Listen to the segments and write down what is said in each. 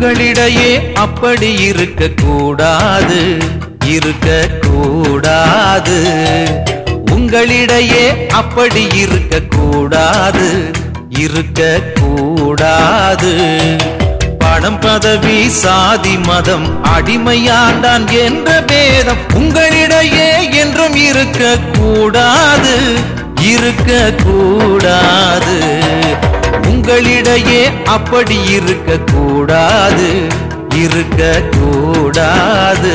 உங்களிடையே அப்படி இருக்க கூடாது இருக்க கூடாது உங்களிடையே அப்படி இருக்க கூடாது இருக்க கூடாது பணம் பதவி சாதி மதம் அடிமையாண்டான் என்ற பேதம் உங்களிடையே என்றும் இருக்க கூடாது இருக்க கூடாது உங்களிடையே அப்படி இருக்க கூடாது இருக்க கூடாது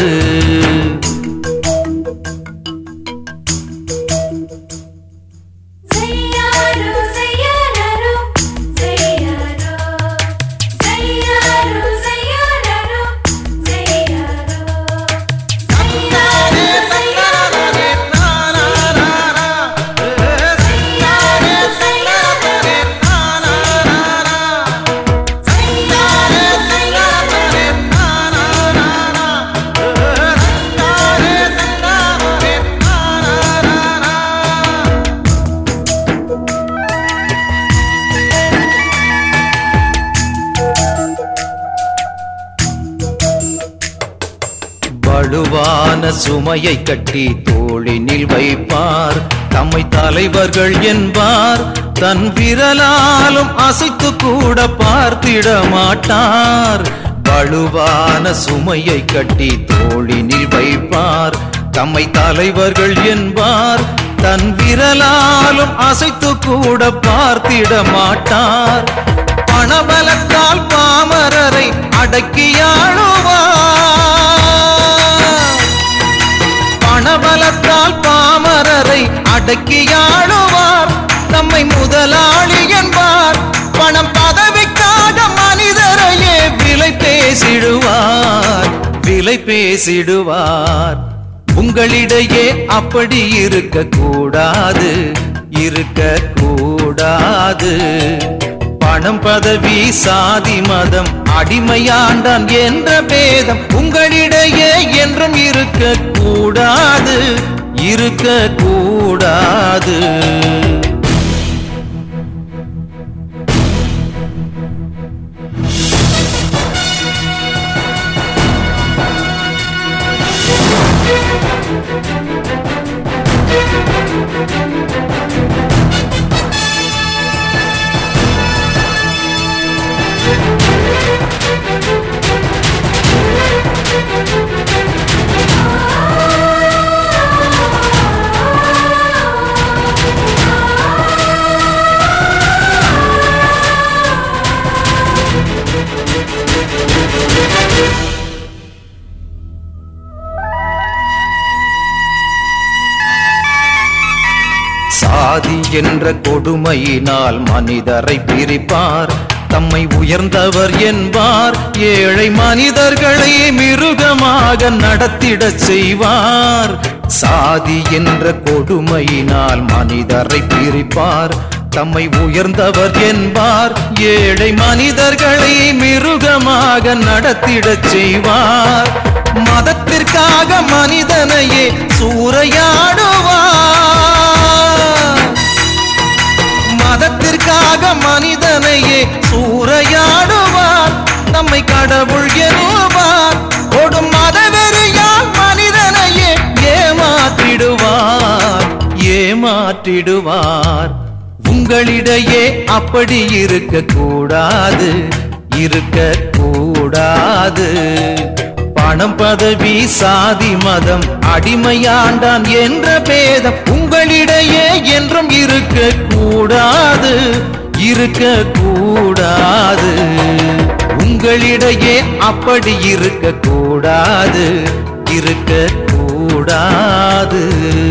Zayyaro, zayyararo, zayyaro. Zayyaro, zayyararo, zayyaro. Zayyaro, zayyararo. Zayyaro, zayyararo. Zayyaro, zayyararo. வலுவான சுமையை கட்டி தோளினில் வைப்பார் தம்மை தலைவர்கள் என்பார் தன் விரலாலும் அசைத்து கூட பார்த்திட மாட்டார் வலுவான சுமையை கட்டி தோளினில் வைப்பார் தம்மை தலைவர்கள் என்பார் தன் விரலாலும் அசைத்து கூட பார்த்திட மாட்டார் பணபலத்தால் பாமரரை அடக்கியாழுவார் பணபலத்தால் பாமரரை அடக்கியாழுவார் நம்மை முதலாளி என்பார் பணம் பதவிக்காக மனிதரையே விலை பேசிடுவார் விலை பேசிடுவார் உங்களிடையே அப்படி இருக்க கூடாது இருக்க கூடாது பணம் பதவி சாதி மதம் அடிமையாண்டான் என்ற பேதம் உங்களிடையே என்றும் இருக்க கூடாது இருக்க கூடாது சாதி என்ற கொடுமையினால் மனிதரை பிரிப்பார் தம்மை உயர்ந்தவர் என்பார் ஏழை மனிதர்களை மிருகமாக நடத்திடச் செய்வார் சாதி என்ற கொடுமையினால் மனிதரை பிரிப்பார் தம்மை உயர்ந்தவர் என்பார் ஏழை மனிதர்களை மிருகமாக நடத்திடச் செய்வார் மதத்திற்காக மனிதனையே சூறையாடுவார் மதத்திற்காக மனிதனையே சூறையாடுவார் நம்மை கடவுள் எனுவார் கொடும் மதவெறியால் மனிதனையே ஏமாற்றிடுவார் ஏமாற்றிடுவார் உங்களிடையே அப்படி இருக்க கூடாது இருக்க கூடாது பணம் பதவி சாதி மதம் அடிமையாண்டான் என்ற பேதம் உங்களிடையே என்றும் இருக்க கூடாது இருக்க கூடாது உங்களிடையே அப்படி இருக்க கூடாது இருக்க கூடாது